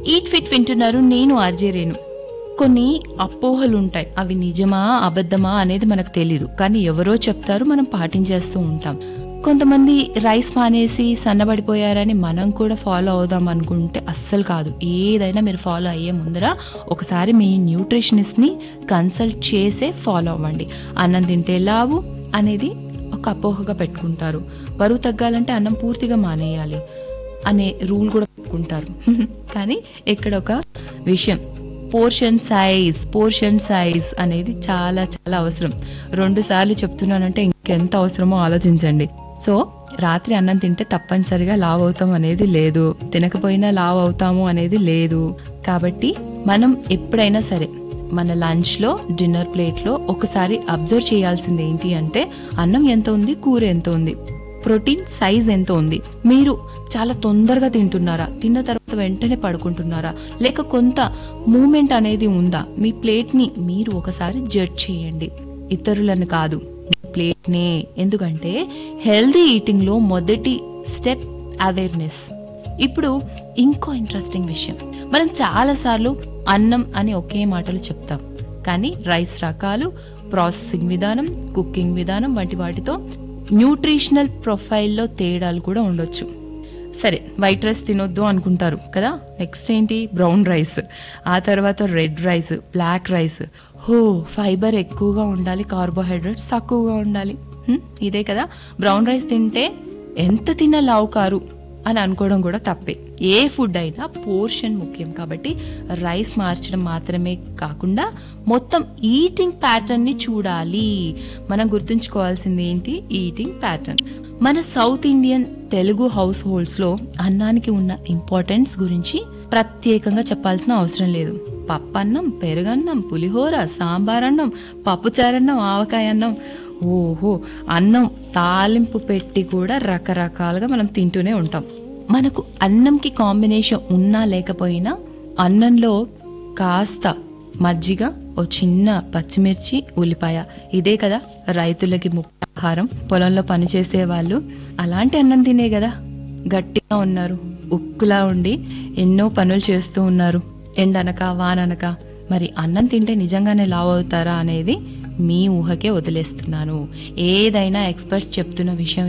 eat fit వింటున్నారు నేను RJ Renu కొన్ని అపోహలు ఉంటాయి అవి నిజమా అబద్ధమా అనేది మనకు తెలియదు కానీ ఎవరో చెప్తారు మనం పాటించేస్తూ ఉంటాం కొంతమంది రైస్ మానేసి సన్నబడిపోయారని మనం కూడా ఫాలో అవుదాం అనుకుంటే అస్సలు కాదు ఏదైనా మీరు ఫాలో అయ్యే ముందర ఒకసారి మీ న్యూట్రిషనిస్ట్ని కన్సల్ట్ చేసే ఫాలో అవ్వండి అన్నం తింటే లావు అనేది ఒక అపోహగా పెట్టుకుంటారు బరువు తగ్గాలంటే అన్నం పూర్తిగా మానేయాలి అనే రూల్ కూడా పెట్టుకుంటారు కానీ ఇక్కడ ఒక విషయం పోర్షన్ సైజ్ పోర్షన్ సైజ్ అనేది చాలా చాలా అవసరం రెండు సార్లు చెప్తున్నానంటే ఇంకెంత అవసరమో ఆలోచించండి సో రాత్రి అన్నం తింటే తప్పనిసరిగా లావ్ అవుతాం అనేది లేదు తినకపోయినా లావ్ అవుతాము అనేది లేదు కాబట్టి మనం ఎప్పుడైనా సరే మన లంచ్లో డిన్నర్ ప్లేట్లో ఒకసారి అబ్జర్వ్ చేయాల్సింది ఏంటి అంటే అన్నం ఎంత ఉంది కూర ఎంత ఉంది ప్రోటీన్ సైజ్ ఎంత ఉంది మీరు చాలా తొందరగా తింటున్నారా తిన్న తర్వాత వెంటనే పడుకుంటున్నారా లేక కొంత మూమెంట్ అనేది ఉందా మీ ప్లేట్ని మీరు ఒకసారి జడ్జ్ చేయండి ఇతరులను కాదు మీ ప్లేట్నే ఎందుకంటే హెల్దీ ఈటింగ్లో మొదటి స్టెప్ అవేర్నెస్ ఇప్పుడు ఇంకో ఇంట్రెస్టింగ్ విషయం మనం చాలాసార్లు అన్నం అని ఒకే మాటలు చెప్తాం కానీ రైస్ రకాలు ప్రాసెసింగ్ విధానం కుకింగ్ విధానం వంటి వాటితో న్యూట్రిషనల్ ప్రొఫైల్లో తేడాలు కూడా ఉండొచ్చు సరే వైట్ రైస్ తినొద్దు అనుకుంటారు కదా నెక్స్ట్ ఏంటి బ్రౌన్ రైస్ ఆ తర్వాత రెడ్ రైస్ బ్లాక్ రైస్ హో ఫైబర్ ఎక్కువగా ఉండాలి కార్బోహైడ్రేట్స్ తక్కువగా ఉండాలి హ్మ్, ఇదే కదా బ్రౌన్ రైస్ తింటే ఎంత తిన్నా లావు కారు అని అనుకోవడం కూడా తప్పే ఏ ఫుడ్ అయినా పోర్షన్ ముఖ్యం కాబట్టి రైస్ మార్చడం మాత్రమే కాకుండా మొత్తం ఈటింగ్ ప్యాటర్న్ని చూడాలి మనం గుర్తుంచుకోవాల్సింది ఏంటి ఈటింగ్ ప్యాటర్న్ మన సౌత్ ఇండియన్ తెలుగు హౌస్ హోల్డ్స్లో అన్నానికి ఉన్న ఇంపార్టెన్స్ గురించి ప్రత్యేకంగా చెప్పాల్సిన అవసరం లేదు పప్పన్నం పెరుగన్నం పులిహోర సాంబార్ అన్నం పప్పుచారన్నం ఆవకాయ అన్నం ఓహో అన్నం తాలింపు పెట్టి కూడా రకరకాలుగా మనం తింటూనే ఉంటాం మనకు అన్నంకి కాంబినేషన్ ఉన్నా లేకపోయినా అన్నంలో కాస్త మజ్జిగ ఓ చిన్న పచ్చిమిర్చి ఉల్లిపాయ ఇదే కదా రైతులకి ముఖ్య ఆహారం పొలంలో పనిచేసే వాళ్ళు అలాంటి అన్నం తినే కదా గట్టిగా ఉన్నారు ఉక్కులా ఉండి ఎన్నో పనులు చేస్తూ ఉన్నారు ఎండనక వాననక మరి అన్నం తింటే నిజంగానే లావ్ అవుతారా అనేది మీ ఊహకే వదిలేస్తున్నాను ఏదైనా ఎక్స్పర్ట్స్ చెప్తున్న విషయం